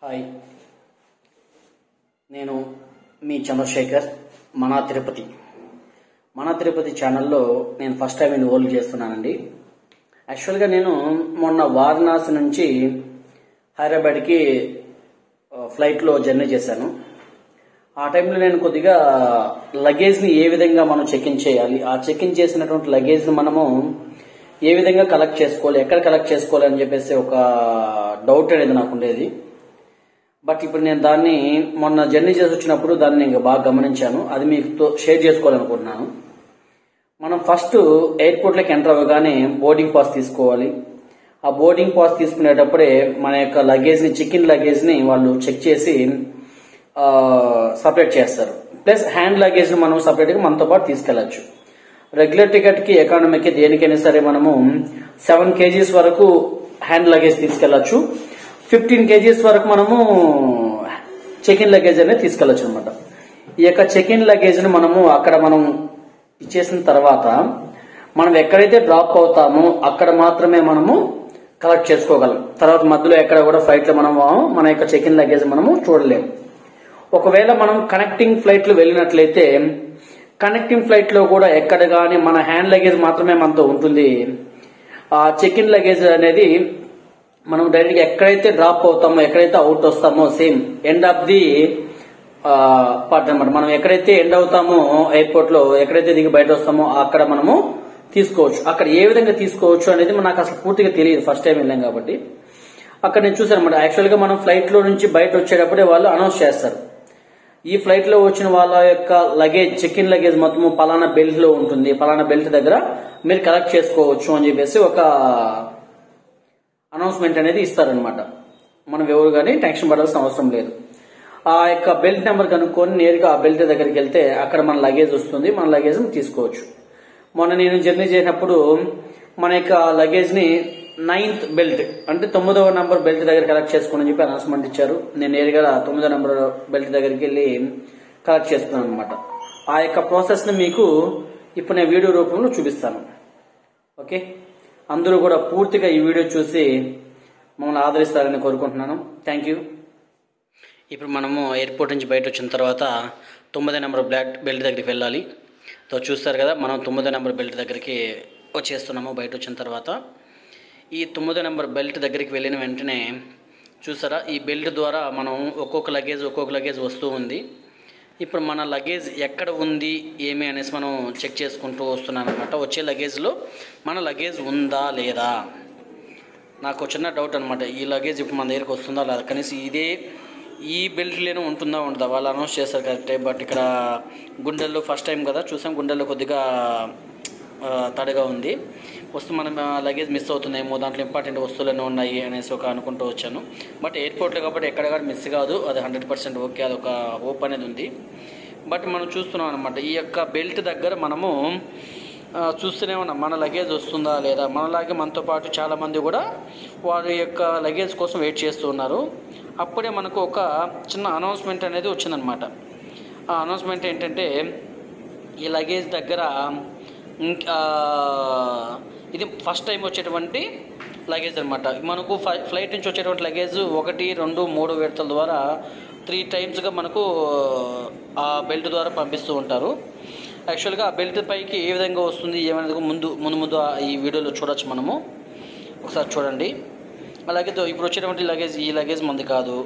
Hi నేను మీ చంద్రశేఖర్ మన తిరుపతి మన తిరుపతి ఛానల్లో నేను ఫస్ట్ టైం ఇన్వాల్వ్ చేస్తున్నానండి యాక్చువల్గా నేను మొన్న వారణాసి నుంచి హైదరాబాద్కి ఆ, ఫ్లైట్లో జర్నీ చేశాను ఆ టైంలో నేను కొద్దిగా లగేజ్ని ఏ విధంగా మనం చెక్ ఇన్ చేయాలి ఆ చెక్ ఇన్ చేసినటువంటి లగేజ్ని మనము ఏ విధంగా కలెక్ట్ చేసుకోవాలి ఎక్కడ కలెక్ట్ చేసుకోవాలి అని చెప్పేసి ఒక డౌట్ అనేది నాకు ఉండేది బట్ ఇప్పుడు నేను దాన్ని మొన్న జర్నీ చేసి వచ్చినప్పుడు దాన్ని ఇంకా బాగా గమనించాను అది మీతో షేర్ చేసుకోవాలనుకుంటున్నాను మనం ఫస్ట్ ఎయిర్పోర్ట్లోకి ఎంటర్ అవ్వగానే బోర్డింగ్ పాస్ తీసుకోవాలి ఆ బోర్డింగ్ పాస్ తీసుకునేటప్పుడే మన యొక్క లగేజ్ని చికెన్ లగేజ్ని వాళ్ళు చెక్ చేసి సపరేట్ చేస్తారు ప్లస్ హ్యాండ్ లగేజ్ని మనం సపరేట్గా మనతో పాటు తీసుకెళ్లొచ్చు రెగ్యులర్ టికెట్కి ఎకానమీకి దేనికైనా సరే మనము సెవెన్ కేజీస్ వరకు హ్యాండ్ లగేజ్ తీసుకెళ్లొచ్చు ఫిఫ్టీన్ కేజీస్ వరకు మనము చెక్ ఇన్ లగేజ్ అనేది తీసుకెళ్లొచ్చు అనమాట ఈ యొక్క చెక్ ఇన్ లగేజ్ ని మనము అక్కడ మనం ఇచ్చేసిన తర్వాత మనం ఎక్కడైతే డ్రాప్ అవుతామో అక్కడ మాత్రమే మనము కలెక్ట్ చేసుకోగలం తర్వాత మధ్యలో ఎక్కడ కూడా ఫ్లైట్ లో మనము మన యొక్క చెక్ ఇన్ లగేజ్ మనము చూడలేము ఒకవేళ మనం కనెక్టింగ్ ఫ్లైట్ లో వెళ్ళినట్లయితే కనెక్టింగ్ ఫ్లైట్ లో కూడా ఎక్కడ కానీ మన హ్యాండ్ లగేజ్ మాత్రమే మనతో ఉంటుంది ఆ చెక్ ఇన్ లగేజ్ అనేది మనం డైరెక్ట్ గా ఎక్కడైతే డ్రాప్ అవుతామో ఎక్కడైతే అవుట్ వస్తామో same end of the part అనమాట మనం ఎక్కడైతే ఎండ్ అవుతామో ఎయిర్పోర్ట్ లో ఎక్కడైతే దిగి బయట వస్తామో అక్కడ మనము తీసుకోవచ్చు అక్కడ ఏ విధంగా తీసుకోవచ్చు అనేది నాకు అసలు పూర్తిగా తెలియదు ఫస్ట్ టైం వెళ్ళాం కాబట్టి అక్కడ నేను చూసాను అనమాట యాక్చువల్ గా మనం ఫ్లైట్ లో నుంచి బయట వచ్చేటప్పుడే వాళ్ళు అనౌన్స్ చేస్తారు ఈ ఫ్లైట్ లో వచ్చిన వాళ్ళ యొక్క లగేజ్ చెక్ ఇన్ లగేజ్ మొత్తం పలానా బెల్ట్ లో ఉంటుంది పలానా బెల్ట్ దగ్గర మీరు కలెక్ట్ చేసుకోవచ్చు అని చెప్పేసి ఒక అనౌన్స్మెంట్ అనేది ఇస్తారనమాట మనం ఎవరు కానీ టెన్షన్ పడాల్సిన అవసరం లేదు ఆ యొక్క బెల్ట్ నెంబర్ కనుక్కొని నేరుగా ఆ బెల్ట్ దగ్గరికి వెళ్తే అక్కడ మన లగేజ్ వస్తుంది మన లగేజ్ తీసుకోవచ్చు మొన్న నేను జర్నీ చేసినప్పుడు మన యొక్క లగేజ్ ని నైన్త్ బెల్ట్ అంటే తొమ్మిదవ నంబర్ బెల్ట్ దగ్గర కలెక్ట్ చేసుకోండి చెప్పి అనౌన్స్మెంట్ ఇచ్చారు నేను నేరుగా తొమ్మిదో నంబర్ బెల్ట్ దగ్గరికి వెళ్ళి కలెక్ట్ చేసుకున్నాను అనమాట ఆ యొక్క ప్రాసెస్ ని మీకు ఇప్పుడు నేను వీడియో రూపంలో చూపిస్తాను ఓకే అందరూ కూడా పూర్తిగా ఈ వీడియో చూసి మమ్మల్ని ఆదరిస్తారని కోరుకుంటున్నాను థ్యాంక్ యూ ఇప్పుడు మనము ఎయిర్పోర్ట్ నుంచి బయట వచ్చిన తర్వాత తొమ్మిదో నెంబర్ బ్లాక్ బెల్ట్ దగ్గరికి వెళ్ళాలి సో చూస్తారు కదా మనం తొమ్మిదో నెంబర్ బెల్ట్ దగ్గరికి వచ్చేస్తున్నాము బయట వచ్చిన తర్వాత ఈ తొమ్మిదో నెంబర్ బెల్ట్ దగ్గరికి వెళ్ళిన వెంటనే చూసారా ఈ బెల్ట్ ద్వారా మనం ఒక్కొక్క లగేజ్ ఒక్కొక్క లగేజ్ వస్తూ ఉంది ఇప్పుడు మన లగేజ్ ఎక్కడ ఉంది ఏమి అనేసి మనం చెక్ చేసుకుంటూ వస్తున్నాను అనమాట వచ్చే లగేజ్లో మన లగేజ్ ఉందా లేదా నాకు చిన్న డౌట్ అనమాట ఈ లగేజ్ ఇప్పుడు మన దగ్గరికి వస్తుందా లేదా కనీసం ఇదే ఈ బెల్ట్లోనే ఉంటుందా ఉండదా వాళ్ళు అనౌన్స్ చేస్తారు కరెక్టే బట్ ఇక్కడ గుండెల్లో ఫస్ట్ టైం కదా చూసాం గుండెల్లో కొద్దిగా ఆ, తడిగా ఉంది వస్తూ మనం లగేజ్ మిస్ అవుతుందేమో దాంట్లో ఇంపార్టెంట్ వస్తువులన్నీ ఉన్నాయి అనేసి ఒక అనుకుంటూ వచ్చాను బట్ ఎయిర్పోర్ట్లో కాబట్టి ఎక్కడ కూడా మిస్ కాదు అది హండ్రెడ్ పర్సెంట్ ఓకే అది ఒక హోప్ అనేది ఉంది బట్ మనం చూస్తున్నాం అనమాట ఈ యొక్క బెల్ట్ దగ్గర మనము ఆ, చూస్తూనే ఉన్నాం మన లగేజ్ వస్తుందా లేదా మనలాగే మనతో పాటు చాలామంది కూడా వారి యొక్క లగేజ్ కోసం వెయిట్ చేస్తూ ఉన్నారు అప్పుడే మనకు ఒక చిన్న అనౌన్స్మెంట్ అనేది వచ్చిందనమాట ఆ అనౌన్స్మెంట్ ఏంటంటే ఈ లగేజ్ దగ్గర ఇంకా ఇది ఫస్ట్ టైం వచ్చేటువంటి లగేజ్ అనమాట మనకు ఫ్లై ఫ్లైట్ నుంచి వచ్చేటువంటి లగేజ్ ఒకటి రెండు మూడు విడతల ద్వారా త్రీ టైమ్స్గా మనకు ఆ బెల్ట్ ద్వారా పంపిస్తూ ఉంటారు యాక్చువల్గా ఆ బెల్ట్ పైకి ఏ విధంగా వస్తుంది ఏమనేది ముందు ముందు ముందు ఆ ఈ వీడియోలో చూడొచ్చు మనము ఒకసారి చూడండి అలాగే దో- ఇప్పుడు వచ్చేటువంటి లగేజ్ ఈ లగేజ్ మంది కాదు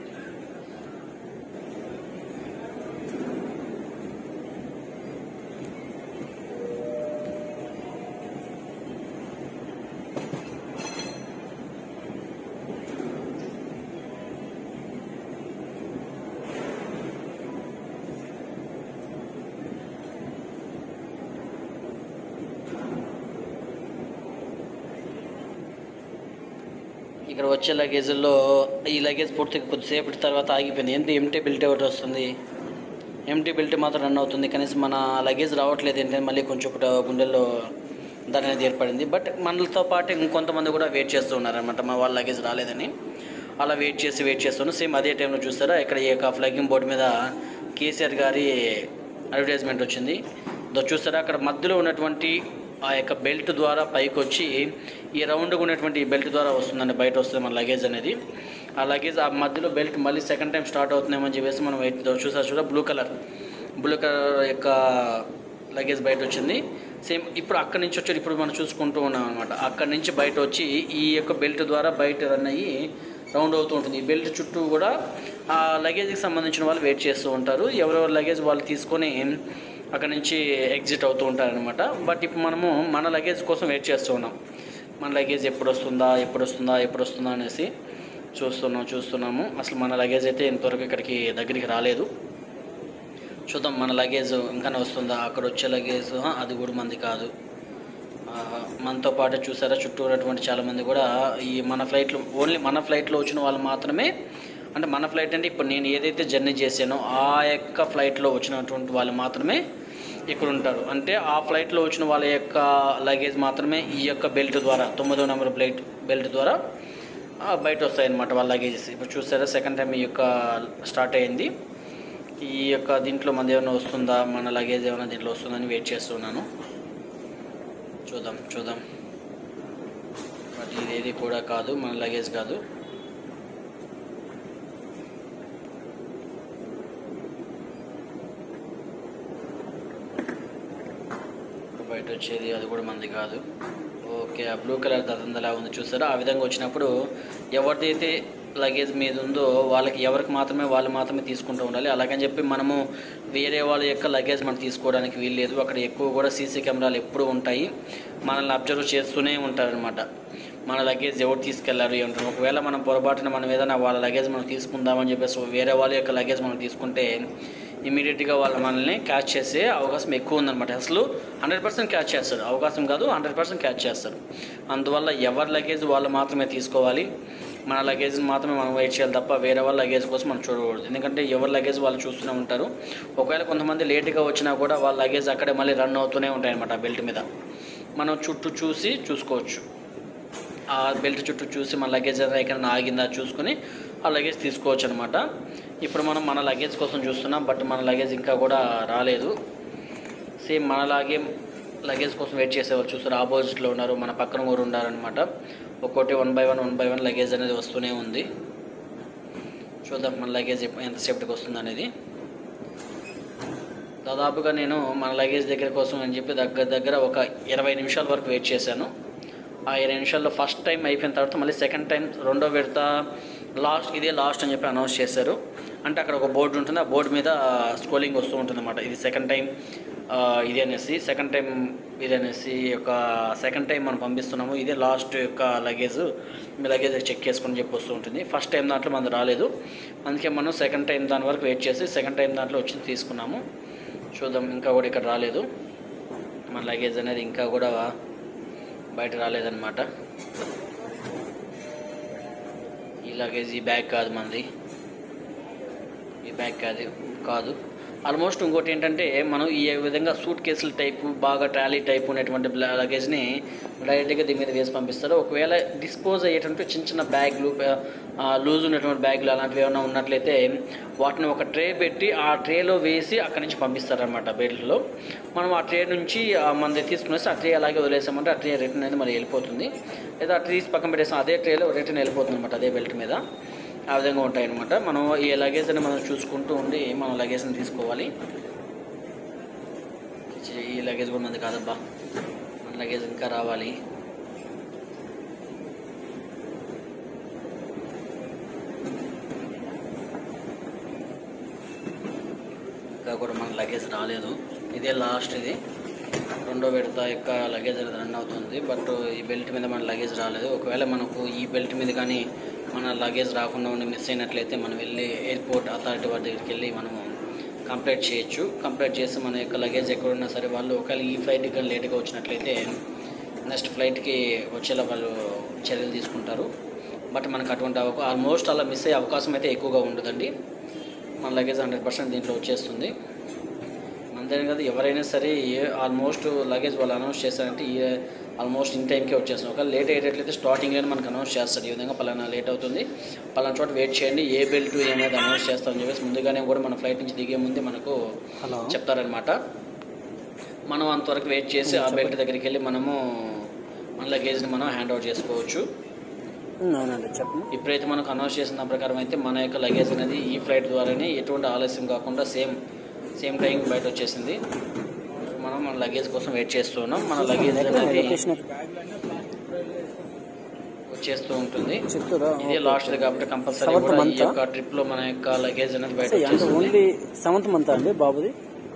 ఇక్కడ వచ్చే లగేజ్లో ఈ లగేజ్ పూర్తిగా కొద్దిసేపటి తర్వాత ఆగిపోయింది ఏంటి ఎంటీ బిల్ట్ ఒకటి వస్తుంది ఎంటీ బిల్ట్ మాత్రం రన్ అవుతుంది కనీసం మన లగేజ్ రావట్లేదు ఏంటంటే మళ్ళీ కొంచెం ఒకటి గుండెల్లో దాని అనేది ఏర్పడింది బట్ మనలతో పాటు ఇంకొంతమంది కూడా వెయిట్ చేస్తూ ఉన్నారనమాట మా వాళ్ళ లగేజ్ రాలేదని అలా వెయిట్ చేసి వెయిట్ చేస్తున్నాను సేమ్ అదే టైంలో చూస్తారా ఇక్కడ ఈ యొక్క ఫ్లగింగ్ బోర్డు మీద కేసీఆర్ గారి అడ్వర్టైజ్మెంట్ వచ్చింది దో చూస్తారా అక్కడ మధ్యలో ఉన్నటువంటి ఆ యొక్క బెల్ట్ ద్వారా పైకి వచ్చి ఈ రౌండ్గా ఉన్నటువంటి ఈ బెల్ట్ ద్వారా వస్తుందండి బయట వస్తుంది మన లగేజ్ అనేది ఆ లగేజ్ ఆ మధ్యలో బెల్ట్ మళ్ళీ సెకండ్ టైం స్టార్ట్ అవుతుందేమో అని చెప్పేసి మనం వెయిట్ చూసారు చూడ బ్లూ కలర్ బ్లూ కలర్ యొక్క లగేజ్ బయట వచ్చింది సేమ్ ఇప్పుడు అక్కడి నుంచి వచ్చి ఇప్పుడు మనం చూసుకుంటూ ఉన్నాం అనమాట అక్కడి నుంచి బయట వచ్చి ఈ యొక్క బెల్ట్ ద్వారా బయట రన్ అయ్యి రౌండ్ అవుతూ ఉంటుంది ఈ బెల్ట్ చుట్టూ కూడా ఆ లగేజ్కి సంబంధించిన వాళ్ళు వెయిట్ చేస్తూ ఉంటారు ఎవరెవరి లగేజ్ వాళ్ళు తీసుకొని అక్కడ నుంచి ఎగ్జిట్ అవుతూ ఉంటారనమాట బట్ ఇప్పుడు మనము మన లగేజ్ కోసం వెయిట్ చేస్తూ ఉన్నాం మన లగేజ్ ఎప్పుడు వస్తుందా ఎప్పుడు వస్తుందా ఎప్పుడు వస్తుందా అనేసి చూస్తున్నాం చూస్తున్నాము అసలు మన లగేజ్ అయితే ఇంతవరకు ఇక్కడికి దగ్గరికి రాలేదు చూద్దాం మన లగేజ్ ఇంకా వస్తుందా అక్కడ వచ్చే లగేజ్ ఆ, అది కూడా మంది కాదు ఆ, మనతో పాటు చూసారా చుట్టూ ఉన్నటువంటి చాలామంది కూడా ఈ మన ఫ్లైట్లో ఓన్లీ మన ఫ్లైట్లో వచ్చిన వాళ్ళు మాత్రమే అంటే మన ఫ్లైట్ అంటే ఇప్పుడు నేను ఏదైతే జర్నీ చేశానో ఆ యొక్క ఫ్లైట్లో వచ్చినటువంటి వాళ్ళు మాత్రమే ఇక్కడ ఉంటారు అంటే ఆ ఫ్లైట్లో వచ్చిన వాళ్ళ యొక్క లగేజ్ మాత్రమే ఈ యొక్క బెల్ట్ ద్వారా తొమ్మిదో నెంబర్ బెల్ట్ బెల్ట్ ద్వారా ఆ, బయట వస్తాయన్నమాట వాళ్ళ లగేజెస్ ఇప్పుడు చూసారా సెకండ్ టైం ఈ యొక్క స్టార్ట్ అయింది ఈ యొక్క దీంట్లో మంది ఏమైనా వస్తుందా మన లగేజ్ ఏమైనా దీంట్లో వస్తుందని వెయిట్ చేస్తున్నాను చూద్దాం చూద్దాం బట్ ఇదేది కూడా కాదు మన లగేజ్ కాదు బయట వచ్చేది అది కూడా మంది కాదు ఓకే ఆ బ్లూ కలర్ తదందలా ఉంది చూసారా ఆ విధంగా వచ్చినప్పుడు ఎవరిదైతే లగేజ్ మీద ఉందో వాళ్ళకి ఎవరికి మాత్రమే వాళ్ళు మాత్రమే తీసుకుంటూ ఉండాలి అలాగని చెప్పి మనము వేరే వాళ్ళ యొక్క లగేజ్ మనం తీసుకోవడానికి వీల్లేదు అక్కడ ఎక్కువ కూడా సీసీ కెమెరాలు ఎప్పుడూ ఉంటాయి మనల్ని అబ్జర్వ్ చేస్తూనే ఉంటారనమాట మన లగేజ్ ఎవరు తీసుకెళ్లారు ఏమంటారు ఒకవేళ మనం పొరపాటున మనం ఏదైనా వాళ్ళ లగేజ్ మనం తీసుకుందామని చెప్పేసి వేరే వాళ్ళ యొక్క లగేజ్ మనం తీసుకుంటే ఇమీడియట్గా వాళ్ళు మనల్ని క్యాచ్ చేసే అవకాశం ఎక్కువ ఉందన్నమాట అసలు హండ్రెడ్ పర్సెంట్ క్యాచ్ చేస్తారు అవకాశం కాదు హండ్రెడ్ పర్సెంట్ క్యాచ్ చేస్తారు అందువల్ల ఎవరి లగేజ్ వాళ్ళు మాత్రమే తీసుకోవాలి మన లగేజ్ మాత్రమే మనం వెయిట్ చేయాలి తప్ప వేరే వాళ్ళ లగేజ్ కోసం మనం చూడకూడదు ఎందుకంటే ఎవరి లగేజ్ వాళ్ళు చూస్తూనే ఉంటారు ఒకవేళ కొంతమంది లేట్గా వచ్చినా కూడా వాళ్ళ లగేజ్ అక్కడే మళ్ళీ రన్ అవుతూనే ఉంటాయి అనమాట ఆ బెల్ట్ మీద మనం చుట్టూ చూసి చూసుకోవచ్చు ఆ బెల్ట్ చుట్టూ చూసి మన లగేజ్ ఏదైనా ఎక్కడైనా ఆగిందా చూసుకొని ఆ లగేజ్ తీసుకోవచ్చు అనమాట ఇప్పుడు మనం మన లగేజ్ కోసం చూస్తున్నాం బట్ మన లగేజ్ ఇంకా కూడా రాలేదు సేమ్ మనలాగే లగేజ్ కోసం వెయిట్ చేసేవాళ్ళు చూస్తారు ఆపోజిట్లో ఉన్నారు మన పక్కన కూడా ఉన్నారనమాట ఒక్కోటి one by one one by one luggage అనేది వస్తూనే ఉంది చూద్దాం మన లగేజ్ ఎప్పు- ఎంతసేపటికి వస్తుంది అనేది దాదాపుగా నేను మన లగేజ్ దగ్గర కోసం అని చెప్పి దగ్గర దగ్గర ఒక ఇరవై నిమిషాల వరకు వెయిట్ చేశాను ఆ ఇరవై నిమిషాల్లో ఫస్ట్ టైం అయిపోయిన తర్వాత మళ్ళీ సెకండ్ టైం రెండో విడత లాస్ట్ ఇదే లాస్ట్ అని చెప్పి అనౌన్స్ చేశారు అంటే అక్కడ ఒక బోర్డు ఉంటుంది ఆ బోర్డు మీద స్క్రోలింగ్ వస్తూ ఉంటుంది అనమాట ఇది సెకండ్ టైం ఇది అనేసి సెకండ్ టైం ఇది అనేసి ఒక సెకండ్ టైం మనం పంపిస్తున్నాము ఇదే లాస్ట్ యొక్క లగేజ్ మీ లగేజ్ చెక్ చేసుకొని చెప్పి వస్తూ ఉంటుంది ఫస్ట్ టైం దాంట్లో మనది రాలేదు అందుకే మనం సెకండ్ టైం దాని వరకు వెయిట్ చేసి సెకండ్ టైం దాంట్లో వచ్చింది తీసుకున్నాము చూద్దాం ఇంకా కూడా ఇక్కడ రాలేదు మన లగేజ్ అనేది ఇంకా కూడా బయట రాలేదన్నమాట ఈ లగేజ్ ఈ బ్యాగ్ కాదు మనది ఈ బ్యాగ్ కాదు కాదు ఆల్మోస్ట్ ఇంకోటి ఏంటంటే మనం ఈ విధంగా సూట్ కేసుల టైపు బాగా ట్రాలీ టైప్ ఉన్నటువంటి బ్లా- లగేజ్ని డైరెక్ట్గా దీని మీద వేసి పంపిస్తారు ఒకవేళ డిస్పోజ్ అయ్యేటువంటి చిన్న చిన్న బ్యాగ్లు ఆ, లూజ్ ఉన్నటువంటి బ్యాగ్లు అలాంటివి ఏమైనా ఉన్నట్లయితే వాటిని ఒక ట్రే పెట్టి ఆ ట్రేలో వేసి అక్కడి నుంచి పంపిస్తారనమాట బెల్ట్లో మనం ఆ ట్రే నుంచి ఆ మనది తీసుకునేసి ఆ ట్రే అలాగే వదిలేసామంటే ఆ ట్రే రిటర్న్ అనేది మరి వెళ్ళిపోతుంది లేదా ఆ ట్రీ పక్కన పెట్టేసాం అదే ట్రేలో రిటర్న్ వెళ్ళిపోతుంది అనమాట అదే బెల్ట్ మీద ఆ విధంగా ఉంటాయన్నమాట మనం ఈ లగేజ్ అని మనం చూసుకుంటూ ఉండి మనం లగేజ్ని తీసుకోవాలి ఈ లగేజ్ కూడా మంది కాదబ్బా మన లగేజ్ ఇంకా రావాలి ఇంకా కూడా మన లగేజ్ రాలేదు ఇదే లాస్ట్ ఇది రెండో విడత యొక్క లగేజ్ అనేది రన్ అవుతుంది బట్ ఈ బెల్ట్ మీద మన లగేజ్ రాలేదు ఒకవేళ మనకు ఈ బెల్ట్ మీద కానీ మన లగేజ్ రాకుండా ఉండి మిస్ అయినట్లయితే మనం వెళ్ళి ఎయిర్పోర్ట్ అథారిటీ వారి దగ్గరికి వెళ్ళి మనము కంప్లైంట్ చేయొచ్చు కంప్లైంట్ చేసి మన యొక్క లగేజ్ ఎక్కడున్నా సరే వాళ్ళు ఒకవేళ ఈ ఫ్లైట్కి కానీ లేట్గా వచ్చినట్లయితే నెక్స్ట్ ఫ్లైట్కి వచ్చేలా వాళ్ళు చర్యలు తీసుకుంటారు బట్ మనకు అటువంటి అవకా ఆల్మోస్ట్ అలా మిస్ అయ్యే అవకాశం అయితే ఎక్కువగా ఉండదండి మన లగేజ్ హండ్రెడ్ పర్సెంట్ దీంట్లో వచ్చేస్తుంది అంతేనే కదా ఎవరైనా సరే ఏ ఆల్మోస్ట్ లగేజ్ వాళ్ళు అనౌన్స్ చేస్తారంటే ఈ ఆల్మోస్ట్ ఇన్ టైంకే వచ్చేస్తుంది ఒకవేళ లేట్ అయ్యేటట్లయితే స్టార్టింగ్లోనే మనకు అనౌన్స్ చేస్తారు ఈ విధంగా పలానా లేట్ అవుతుంది పలానా చోట వెయిట్ చేయండి ఏ బెల్ట్ ఏమైనా అనౌన్స్ చేస్తామని చెప్పేసి ముందుగానే కూడా మన ఫ్లైట్ నుంచి దిగే ముందే మనకు హలో చెప్తారనమాట మనం అంతవరకు వెయిట్ చేసి ఆ బెల్ట్ దగ్గరికి వెళ్ళి మనము మన లగేజ్ని మనం హ్యాండ్ అవుట్ చేసుకోవచ్చు ఉమ్, అవునండి చెప్పండి ఇప్పుడైతే మనకు అనౌన్స్ చేసిన ప్రకారం అయితే మన యొక్క లగేజ్ అనేది ఈ ఫ్లైట్ ద్వారానే ఎటువంటి ఆలస్యం కాకుండా సేమ్ సేమ్ టైం బయట వచ్చేసింది మనం మన లగేజ్ కోసం వెయిట్ చేస్తున్నాం మన లగేజ్ అనేది లొకేషన్ వచ్చేస్తూ ఉంటుంది చిత్తూరా ఇదే లాస్ట్ కాబట్టి కంపల్సరీ Seventh కూడా ఈ month ఆ? యొక్క ట్రిప్ లో మన యొక్క లగేజ్ అనేది బయట అంటే వచ్చేస్తుంది ఓన్లీ సెవెంత్ మంత్ అండి బాబుది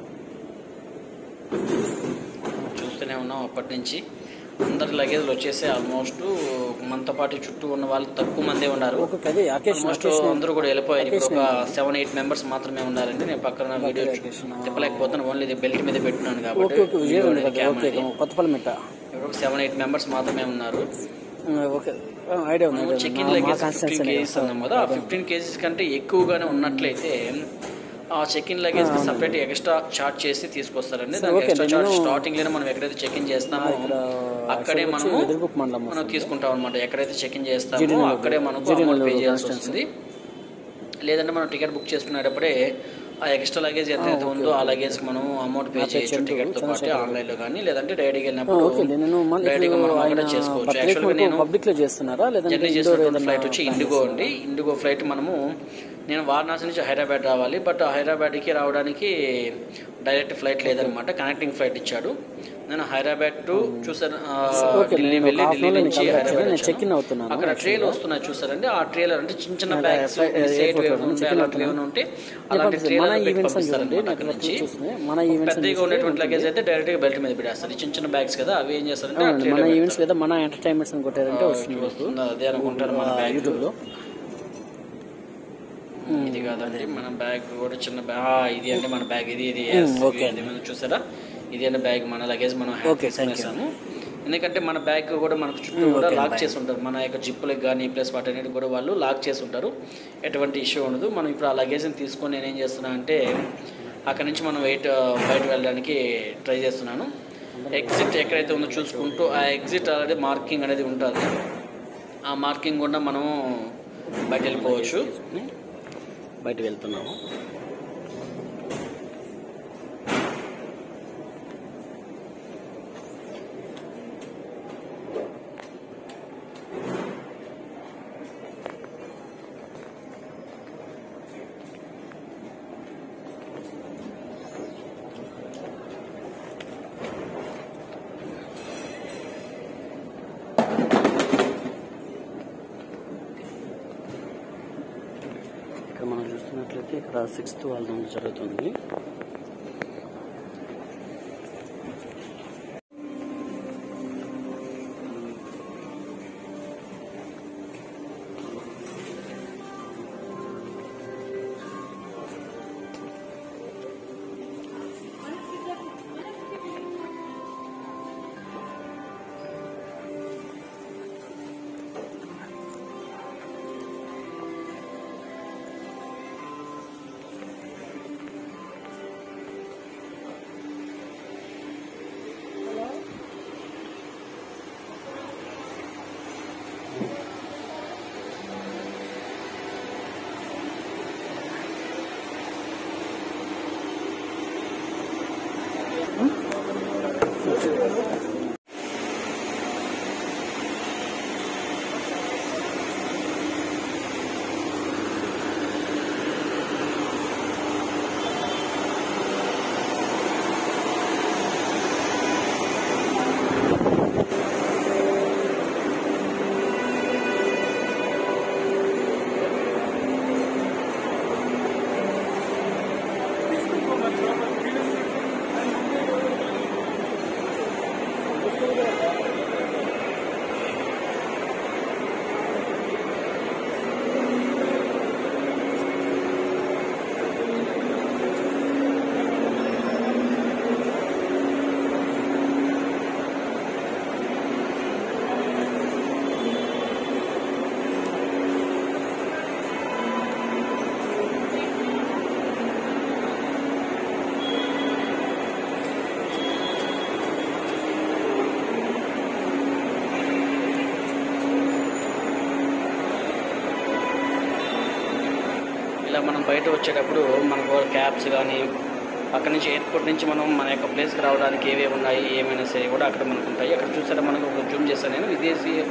చూస్తూనే ఉన్నాం అప్పటి నుంచి అందరి లగేజ్లు వచ్చేసి ఆల్మోస్ట్ మనతో పాటు చుట్టూ ఉన్న వాళ్ళు తక్కువ మందే ఉన్నారు ఒక్కొక్క అదే అకేషన్ ఆల్మోస్ట్ అందరూ కూడా వెళ్ళిపోయారు ఇప్పుడు ఒక సెవెన్ ఎయిట్ మెంబర్స్ మాత్రమే ఉన్నారండి నేను పక్కన వీడియో తిప్పలేకపోతున్నాను ఓన్లీ ఇది బెల్ట్ మీద పెట్టున్నాను ఓకే కాబట్టి ఓకే వీడియో విజయవాడ అనేది ఓకే కెమెరాది. కొత్తపల్లి మిట్ట ఇప్పుడు ఒక సెవెన్ ఎయిట్ మెంబర్స్ మాత్రమే ఉన్నారు ఓకే ఐడియా ఉంది idea చెక్ ఉంది. ఇన్ మా- మా లగేజ్ కాన్స్టెన్సీ ఫిఫ్టీన్ కేజీస్ అన్నాం కదా ఆ ఫిఫ్టీన్ కేజీస్ కంటే ఎక్కువగానే ఉన్నట్లయితే ఆ చెక్ ఇన్ లగేజ్ కి సపరేట్ ఎక్స్ట్రా చార్జ్ చేసి తీసుకొస్తారండి దానికి ఓకే ఎక్స్ట్రా అండి, చార్జ్ నేను- స్టార్టింగ్ లోనే మనం ఎక్కడైతే చెక్ ఇన్ చేస్తామో అక్కడే వచ్చి మనము ఎదురుగుప్పు మండలం మనం తీసుకుంటాం అనమాట ఎక్కడైతే చెక్ ఇన్ చేస్తామో జిడినగర్ అక్కడే మనకు జిడినగర్ అమౌంట్ పే చేయాల్సి కాన్స్టెన్సీ. వస్తుంది లేదంటే మనం టికెట్ బుక్ చేసుకునేటప్పుడే ఆ ఎక్స్ట్రా లగేజ్ ఎంతైతే ఉందో ఆ లగేజ్ కి మనం అమౌంట్ పే చేయొచ్చు టికెట్ తో పాటు ఆన్లైన్ లో కానీ లేదంటే డైరెక్ట్ వెళ్ళినప్పుడు ఓకే అండి నేను మళ్ళీ డైరెక్ట్ గా మనం అక్కడ చేసుకోవచ్చు యాక్చువల్ గా నేను పబ్లిక్ లో చేస్తున్నారా లేదంటే జర్నీ ఇండోర్ చేసినటువంటి ఏదైనా ఫ్లైట్ వచ్చి ఇండిగో అండి ఇండిగో ఫ్లైట్ మనము నేను వారణాసి నుంచి హైదరాబాద్ రావాలి బట్ హైదరాబాద్కి రావడానికి డైరెక్ట్ ఫ్లైట్ లేదనమాట కనెక్టింగ్ ఫ్లైట్ ఇచ్చాడు నేను హైదరాబాద్ టు చూసాను ఆ, ఓకే, ఢిల్లీ నేను వెళ్ళి ఒక ఢిల్లీ half an hour నుంచి నేను హైదరాబాద్ నేను వచ్చాను. check in అవుతున్నాను అక్కడ ట్రైల్ వస్తున్నాయి చూసారండి ఆ ట్రైలర్ అంటే చిన్న చిన్న బ్యాగ్స్ సేట్ ఉంటే అలాంటివి ఏమైనా ఉంటే అలాంటి మన ట్రైలర్ పెట్టి ఈవెంట్స్ అని పంపిస్తారు చూడండి అక్కడ నాకు నుంచి చూస్తున్నాయి మన ఈవెంట్స్ పెద్దగా ఉన్నటువంటి లగేజ్ అయితే డైరెక్ట్ గా బెల్ట్ మీద పెట్టేస్తారు ఈ చిన్న చిన్న బ్యాగ్స్ కదా అవి ఏం చేస్తారంటే ఆ మన ట్రైలర్ ఈవెంట్స్ లేదా మన ఎంటర్టైన్మెంట్స్ అని కొట్టారంటే వస్తుంది మీకు వస్తుందా అదే అనుకుంటారు మన బ్యాగ్ యూట్యూబ్ లో ఇది కాదండి మన బ్యాగ్ కూడా చిన్న బ్యాగ్ ఇది అంటే మన బ్యాగ్ ఇది ఇది yes, okay. ఇది మనం చూసారా ఇది అంటే బ్యాగ్ మన లగేజ్ మనం హ్యాక్ Okay, thank you. చేసుకునేసాము ఎందుకంటే మన బ్యాగ్ కూడా మనకు చుట్టూ కూడా లాక్ చేసి ఉంటారు మన యొక్క జిప్పులకు కానీ ప్లస్ వాటన్నిటి కూడా వాళ్ళు లాక్ చేసి ఉంటారు ఎటువంటి ఇష్యూ ఉండదు మనం ఇప్పుడు ఆ లగేజ్ని తీసుకొని నేను ఏం చేస్తున్నా అంటే అక్కడ నుంచి మనం వెయిట్ బయట వెళ్ళడానికి ట్రై చేస్తున్నాను ఎగ్జిట్ ఎక్కడైతే ఉందో చూసుకుంటూ ఆ ఎగ్జిట్ అనేది మార్కింగ్ అనేది ఉంటుంది ఆ మార్కింగ్ కూడా మనము బయట వెళ్ళిపోవచ్చు బయట వెళ్తున్నాము ఇక్కడ మనం చూస్తున్నట్లయితే ఇక్కడ సిక్స్త్ వాళ్ళ నుంచి జరుగుతుంది ఇలా మనం బయట వచ్చేటప్పుడు మనకు క్యాబ్స్ కానీ అక్కడ నుంచి ఎయిర్పోర్ట్ నుంచి మనం మన యొక్క ప్లేస్కి రావడానికి ఏవేవి ఉన్నాయి ఏమైనా సరే కూడా అక్కడ మనకు ఉంటాయి అక్కడ చూసారా మనకు ఒక జూమ్ చేస్తాను నేను విదేశీ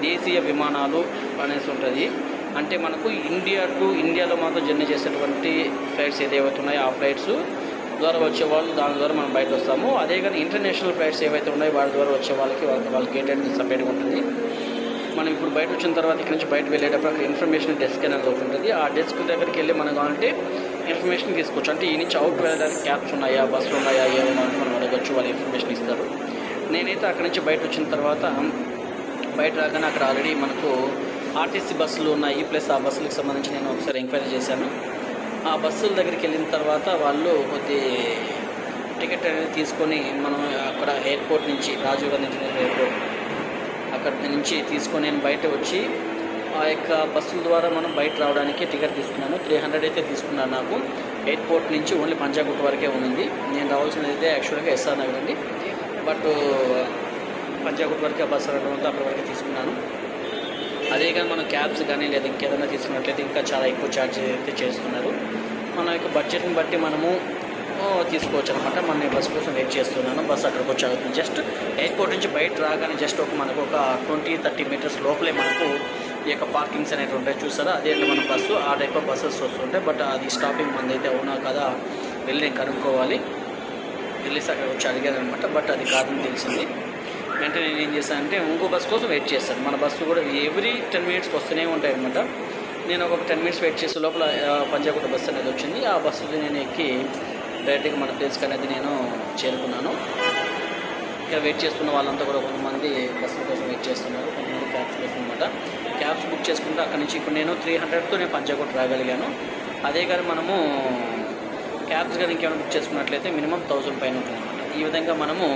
దేశీయ విమానాలు అనేసి ఉంటుంది అంటే మనకు ఇండియా టు ఇండియాలో మాత్రం జర్నీ చేసేటువంటి ఫ్లైట్స్ ఏదైతే ఉన్నాయో ఆ ఫ్లైట్స్ ద్వారా వచ్చే వాళ్ళు దాని ద్వారా మనం బయట వస్తాము అదే కానీ ఇంటర్నేషనల్ ఫ్లైట్స్ ఏవైతే ఉన్నాయో వాటి ద్వారా వచ్చే వాళ్ళకి వాళ్ళకి వాళ్ళకి గేట్ అనేది సపరేట్గా ఉంటుంది మనం ఇప్పుడు బయట వచ్చిన తర్వాత ఇక్కడ నుంచి బయట వెళ్ళేటప్పుడు అక్కడ ఇన్ఫర్మేషన్ డెస్క్ అనేది ఒకటి ఉంటుంది ఆ డెస్క్ దగ్గరికి వెళ్ళి మనం కావాలంటే ఇన్ఫర్మేషన్ తీసుకోవచ్చు అంటే ఈ నుంచి అవుట్ వెళ్ళడానికి క్యాబ్స్ ఉన్నాయా బస్సులు ఉన్నాయా ఏమైనా మనం అడగచ్చు వాళ్ళు ఇన్ఫర్మేషన్ ఇస్తారు నేనైతే అక్కడ నుంచి బయట వచ్చిన తర్వాత బయట రాగానే అక్కడ ఆల్రెడీ మనకు ఆర్టీసీ బస్సులు ఉన్నాయి ప్లస్ ఆ బస్సులకు సంబంధించి నేను ఒకసారి ఎంక్వైరీ చేశాను ఆ బస్సుల దగ్గరికి వెళ్ళిన తర్వాత వాళ్ళు కొద్ది టికెట్ అనేది తీసుకొని మనం అక్కడ ఎయిర్పోర్ట్ నుంచి రాజీవ్ గాంధీ ఇంటర్నేషనల్ ఎయిర్పోర్ట్ అక్కడ నుంచి తీసుకొని నేను బయట వచ్చి ఆ యొక్క బస్సుల ద్వారా మనం బయట రావడానికి టికెట్ తీసుకున్నాను త్రీ హండ్రెడ్ అయితే తీసుకున్నాను నాకు ఎయిర్పోర్ట్ నుంచి ఓన్లీ పంజాగుట్ వరకే ఉంది నేను రావాల్సినది అయితే యాక్చువల్గా ఎస్ఆర్ నగర్ అండి బట్ పంజాగుట్ వరకే బస్సు రావడంతో అక్కడ వరకే తీసుకున్నాను అదే కానీ మనం క్యాబ్స్ కానీ లేదా ఇంకేదైనా తీసుకున్నట్లయితే ఇంకా చాలా ఎక్కువ ఛార్జ్ అయితే చేస్తున్నారు మన యొక్క బడ్జెట్ని బట్టి మనము ఓ, తీసుకోవచ్చు అనమాట మన నేను బస్ కోసం వెయిట్ చేస్తున్నాను బస్ అక్కడికి వచ్చి ఆగుతుంది జస్ట్ ఎయిర్పోర్ట్ నుంచి బయట రాగానే జస్ట్ ఒక మనకు ఒక ట్వంటీ థర్టీ మీటర్స్ లోపలే మనకు ఈ యొక్క పార్కింగ్స్ అనేవి ఉంటాయి చూసారా అదే మన బస్సు ఆ టైప్ ఆఫ్ బస్సెస్ వస్తుంటాయి బట్ అది స్టాపింగ్ మంది అయితే అవునా కదా వెళ్ళి నేను కనుక్కోవాలి వెళ్ళేసి అక్కడ వచ్చి అడిగాను అనమాట బట్ అది కాదని తెలిసింది వెంటనే నేను ఏం చేశాను అంటే ఇంకో బస్ కోసం వెయిట్ చేస్తాను మన బస్సు కూడా ఎవ్రీ టెన్ మినిట్స్కి వస్తూనే ఉంటాయి అనమాట నేను ఒక టెన్ మినిట్స్ వెయిట్ చేసే లోపల ఆ, పంజాగుట్ట బస్సు అనేది వచ్చింది ఆ బస్సులో నేను ఎక్కి డైరెక్ట్గా మన ప్లేస్కి అనేది నేను చేరుకున్నాను ఇక్కడ వెయిట్ చేస్తున్న వాళ్ళంతా కూడా కొంతమంది బస్సుల కోసం వెయిట్ చేస్తున్నారు కొంతమంది క్యాబ్స్ కోసం అనమాట క్యాబ్స్ బుక్ చేసుకుంటే అక్కడ నుంచి ఇప్పుడు నేను త్రీ హండ్రెడ్తో నేను పంజాగుట్ట రాగలిగాను అదే కానీ మనము క్యాబ్స్ కానీ ఇంకేమైనా బుక్ చేసుకున్నట్లయితే మినిమం థౌసండ్ పైన ఉంటుంది అనమాట ఈ విధంగా మనము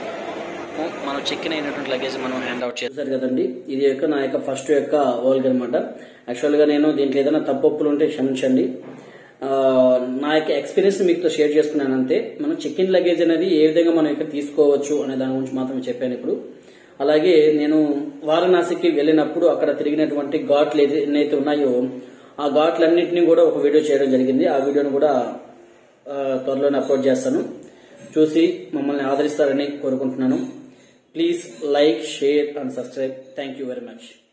మనం చెక్ ఇన్ అయినటువంటి లగేజ్ మనం హ్యాండ్ అవుట్ చేశారు కదండి ఇది యొక్క నా యొక్క ఫస్ట్ యొక్క ఓల్గ్ అనమాట యాక్చువల్గా నేను దీంట్లో ఏదైనా తప్పొప్పులు ఉంటే క్షమించండి ఆ, నా యొక్క ఎక్స్పీరియన్స్ మీతో షేర్ చేసుకున్నాను అంతే మనం చెక్ ఇన్ లగేజ్ అనేది ఏ విధంగా మనం ఇక్కడ తీసుకోవచ్చు అనే దాని గురించి మాత్రమే చెప్పాను ఇప్పుడు అలాగే నేను వారణాసికి వెళ్ళినప్పుడు అక్కడ తిరిగినటువంటి ఘాట్లు ఏది- ఎన్నైతే ఉన్నాయో ఆ ఘాట్లన్నింటినీ కూడా ఒక వీడియో చేయడం జరిగింది ఆ వీడియోను కూడా ఆ, త్వరలోనే అప్లోడ్ చేస్తాను చూసి మమ్మల్ని ఆదరిస్తారని కోరుకుంటున్నాను please like share and subscribe thank you very much